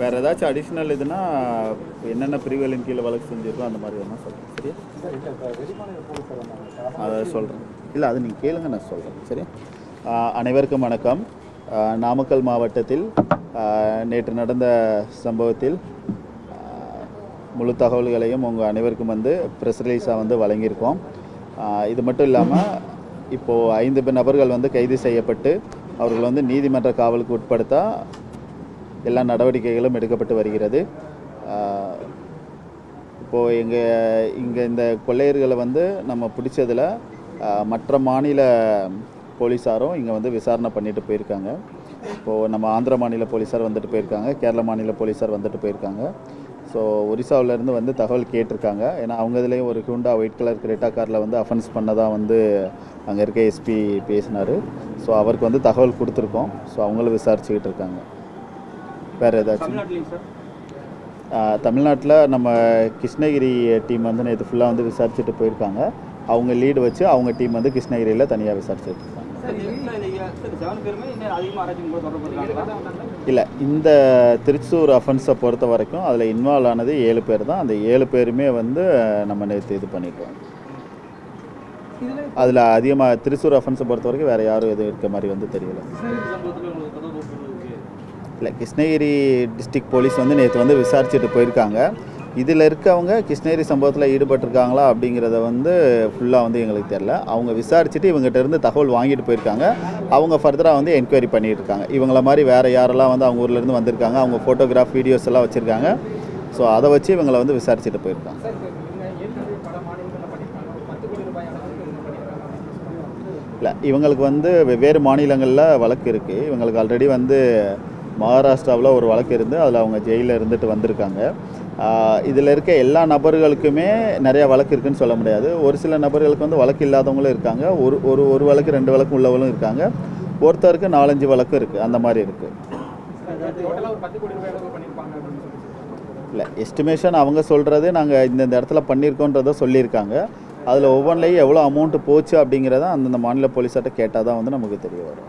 வேறு ஏதாச்சும் அடிஷ்னல் இதுனா என்னென்ன பிரிவுகளின் கீழே வழக்கு செஞ்சிருக்கோம் அந்த மாதிரி வேணால் சொல்கிறேன் சரியா அதை சொல்கிறேன் இல்லை அது நீங்கள் கேளுங்க நான் சொல்கிறேன் சரியா ஆஹ் அனைவருக்கும் வணக்கம் ஆஹ் நாமக்கல் மாவட்டத்தில் ஆஹ் நேற்று நடந்த சம்பவத்தில் ஆஹ் முழு தகவல்களையும் உங்கள் அனைவருக்கும் வந்து ப்ரெஸ் ரிலீஸாக வந்து வழங்கியிருக்கோம் ஆஹ் இது மட்டும் இல்லாமல் இப்போது ஐந்து பேர் நபர்கள் வந்து கைது செய்யப்பட்டு அவர்கள் வந்து நீதிமன்ற காவலுக்கு உட்படுத்த எல்லா நடவடிக்கைகளும் எடுக்கப்பட்டு வருகிறது ஆஹ் இப்போது எங்கள் இங்கே இந்த கொள்ளையர்களை வந்து நம்ம பிடிச்சதில் ஆஹ், மற்ற மாநில போலீஸாரும் இங்கே வந்து விசாரணை பண்ணிட்டு போயிருக்காங்க இப்போது நம்ம ஆந்திர மாநில போலீஸார் வந்துட்டு போயிருக்காங்க கேரள மாநில போலீஸார் வந்துட்டு போயிருக்காங்க ஸோ ஒரிசாவிலேருந்து வந்து தகவல் கேட்டிருக்காங்க ஏன்னா அவங்க இதுலேயும் ஒரு ஹூண்டா ஒயிட் கலர் கிரெட்டா காரில் வந்து அஃபென்ஸ் பண்ணதாக வந்து அங்கே இருக்க எஸ்பி பேசினார் ஸோ அவருக்கு வந்து தகவல் கொடுத்துருக்கோம் ஸோ அவங்களும் விசாரிச்சுக்கிட்டு இருக்காங்க வேறு ஏதாச்சும் தமிழ்நாட்டில் நம்ம கிருஷ்ணகிரி டீம் வந்து நேற்று ஃபுல்லாக வந்து விசாரிச்சுட்டு போயிருக்காங்க அவங்க லீடு வச்சு அவங்க டீம் வந்து கிருஷ்ணகிரியில் தனியாக விசாரிச்சுட்டு இருக்காங்க இல்லை இந்த திருச்சூர் அஃபென்ஸை பொறுத்த வரைக்கும் அதில் இன்வால்வ் ஆனது ஏழு பேர் தான் அந்த ஏழு பேருமே வந்து நம்ம நேற்று இது பண்ணிட்டோம் அதில் அதிகமாக திருச்சூர் அஃபென்ஸை பொறுத்த வரைக்கும் வேறு யாரும் எதுவும் இருக்க மாதிரி வந்து தெரியல இல்லை கிருஷ்ணகிரி டிஸ்ட்ரிக்ட் போலீஸ் வந்து நேற்று வந்து விசாரிச்சுட்டு போயிருக்காங்க இதில் இருக்கவங்க கிருஷ்ணகிரி சம்பவத்தில் ஈடுபட்டிருக்காங்களா அப்படிங்கிறத வந்து ஃபுல்லாக வந்து எங்களுக்கு தெரில அவங்க விசாரிச்சுட்டு இவங்ககிட்ட இருந்து தகவல் வாங்கிட்டு போயிருக்காங்க அவங்க ஃபர்தராக வந்து என்கொயரி பண்ணிட்டு இருக்காங்க இவங்கள மாதிரி வேறு யாரெல்லாம் வந்து அவங்க ஊர்லேருந்து வந்திருக்காங்க அவங்க ஃபோட்டோகிராஃப் வீடியோஸ் எல்லாம் வச்சுருக்காங்க ஸோ அதை வச்சு இவங்களை வந்து விசாரிச்சுட்டு போயிருக்காங்க இல்லை இவங்களுக்கு வந்து வெவ்வேறு மாநிலங்களில் வழக்கு இருக்குது இவங்களுக்கு ஆல்ரெடி வந்து மகாராஷ்டிராவில் ஒரு வழக்கு இருந்து அதில் அவங்க ஜெயிலில் இருந்துட்டு வந்திருக்காங்க இதில் இருக்க எல்லா நபர்களுக்குமே நிறையா வழக்கு இருக்குன்னு சொல்ல முடியாது ஒரு சில நபர்களுக்கு வந்து வழக்கு இல்லாதவங்களும் இருக்காங்க ஒரு ஒரு ஒரு வழக்கு ரெண்டு வழக்கு உள்ளவங்களும் இருக்காங்க ஒருத்தருக்கு நாலஞ்சு வழக்கு இருக்குது அந்த மாதிரி இருக்குது இல்லை எஸ்டிமேஷன் அவங்க சொல்கிறது நாங்கள் இந்தந்த இடத்துல பண்ணியிருக்கோன்றதை சொல்லியிருக்காங்க அதில் ஒவ்வொன்றிலையும் எவ்வளோ அமௌண்ட் போச்சு அப்படிங்கிறத அந்தந்த மாநில போலீஸார்ட்ட கேட்டால் தான் வந்து நமக்கு தெரிய வரும்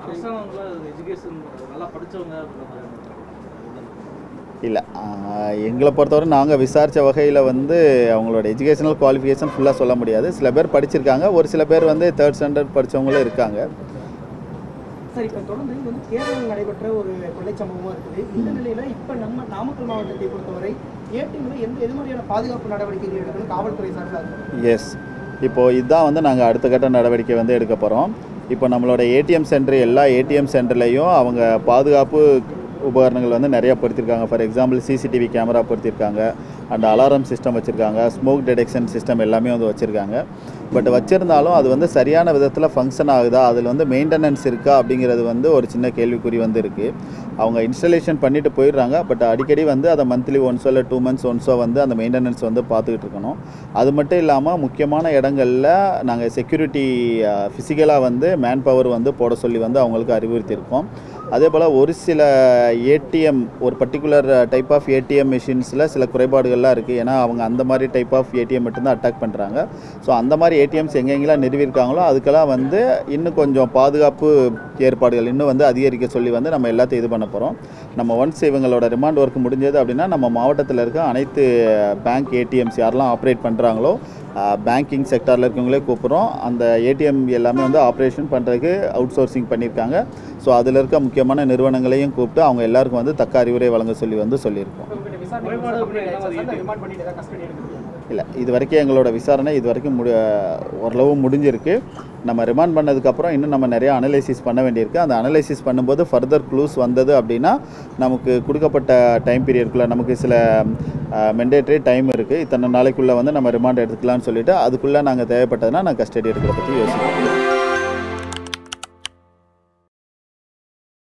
இல்லை எங்களை பொறுத்தவரை நாங்கள் விசாரித்த வகையில் வந்து அவங்களோட எஜுகேஷனல் குவாலிஃபிகேஷன் ஃபுல்லாக சொல்ல முடியாது சில பேர் படிச்சிருக்காங்க ஒரு சில பேர் வந்து தேர்ட் ஸ்டாண்டர்ட் படித்தவங்களும் இருக்காங்க சார் இப்போ தொடர்ந்து இது வந்து கேரளாவில் நடைபெற்ற ஒரு கொள்ளை சம்பவமாக இருக்குது இந்த நிலையில் இப்போ நம்ம நாமக்கல் மாவட்டத்தை பொறுத்தவரை ஏடிஎம்ல எந்த எது மாதிரியான பாதுகாப்பு நடவடிக்கைகள் எடுக்கணும் காவல்துறை சார்பில் இருக்கு எஸ் இப்போது இதுதான் வந்து நாங்கள் அடுத்த கட்ட நடவடிக்கை வந்து எடுக்க போகிறோம் இப்போ நம்மளோட ஏடிஎம் சென்டர் எல்லா ஏடிஎம் சென்டர்லேயும் அவங்க பாதுகாப்பு உபகரணங்கள் வந்து நிறைய பொருத்திருக்காங்க ஃபார் எக்ஸாம்பிள் சிசிடிவி கேமரா பொருத்திருக்காங்க அண்ட் அலாரம் சிஸ்டம் வச்சுருக்காங்க ஸ்மோக் டிடெக்ஷன் சிஸ்டம் எல்லாமே வந்து வச்சுருக்காங்க பட் வச்சுருந்தாலும் அது வந்து சரியான விதத்தில் ஃபங்க்ஷன் ஆகுதா அதில் வந்து மெயின்டெனன்ஸ் இருக்கா அப்படிங்கிறது வந்து ஒரு சின்ன கேள்விக்குறி வந்து இருக்குது அவங்க இன்ஸ்டலேஷன் பண்ணிட்டு போயிடுறாங்க பட் அடிக்கடி வந்து அதை மந்த்லி ஒன்ஸோ இல்லை டூ மந்த்ஸ் ஒன்ஸோ வந்து அந்த மெயின்டெனன்ஸ் வந்து பார்த்துக்கிட்டு இருக்கணும் அது மட்டும் இல்லாமல் முக்கியமான இடங்களில் நாங்கள் செக்யூரிட்டி ஃபிசிக்கலாக வந்து மேன் பவர் வந்து போட சொல்லி வந்து அவங்களுக்கு அறிவுறுத்தியிருக்கோம் அதே போல் ஒரு சில ஏடிஎம் ஒரு பர்டிகுலர் டைப் ஆஃப் ஏடிஎம் மிஷின்ஸில் சில குறைபாடுகள்லாம் இருக்குது ஏன்னா அவங்க அந்த மாதிரி டைப் ஆஃப் ஏடிஎம் மட்டும்தான் அட்டாக் பண்ணுறாங்க ஸோ அந்த மாதிரி ஏடிஎம்ஸ் எங்கெங்கெல்லாம் நிறுவியிருக்காங்களோ அதுக்கெல்லாம் வந்து இன்னும் கொஞ்சம் பாதுகாப்பு ஏற்பாடுகள் இன்னும் வந்து அதிகரிக்க சொல்லி வந்து நம்ம எல்லாத்தையும் இது பண்ண போகிறோம் நம்ம ஒன்ஸ் இவங்களோட ரிமாண்ட் ஒர்க் முடிஞ்சது அப்படின்னா நம்ம மாவட்டத்தில் இருக்க அனைத்து பேங்க் ஏடிஎம்ஸ் யாரெல்லாம் ஆப்ரேட் பண்ணுறாங்களோ பேங்கிங் செக்டாரில் இருக்கவங்களே கூப்பிட்றோம் அந்த ஏடிஎம் எல்லாமே வந்து ஆப்ரேஷன் பண்ணுறதுக்கு அவுட் சோர்சிங் பண்ணியிருக்காங்க ஸோ அதில் இருக்க முக்கியமான நிறுவனங்களையும் கூப்பிட்டு அவங்க எல்லாருக்கும் வந்து தக்க அறிவுரை வழங்க சொல்லி வந்து சொல்லியிருக்கோம் ரிமாண்ட் பண்ணிட்டு ஏதாவது கஸ்டடி எடுக்கணும் இல்லை இது வரைக்கும் எங்களோட விசாரணை இது வரைக்கும் முடி ஓரளவு முடிஞ்சிருக்கு நம்ம ரிமாண்ட் பண்ணதுக்கப்புறம் இன்னும் நம்ம நிறைய அனலைசிஸ் பண்ண வேண்டியிருக்கு அந்த அனலைசிஸ் பண்ணும்போது ஃபர்தர் க்ளூஸ் வந்தது அப்படின்னா நமக்கு கொடுக்கப்பட்ட டைம் பீரியட்குள்ளே நமக்கு சில மெண்டேட்டரி டைம் இருக்குது இத்தனை நாளைக்குள்ளே வந்து நம்ம ரிமாண்ட் எடுத்துக்கலாம்னு சொல்லிட்டு அதுக்குள்ளே நாங்கள் தேவைப்பட்டதுன்னா நான் கஸ்டடி எடுக்கிறத பற்றி யோசிக்கிறோம்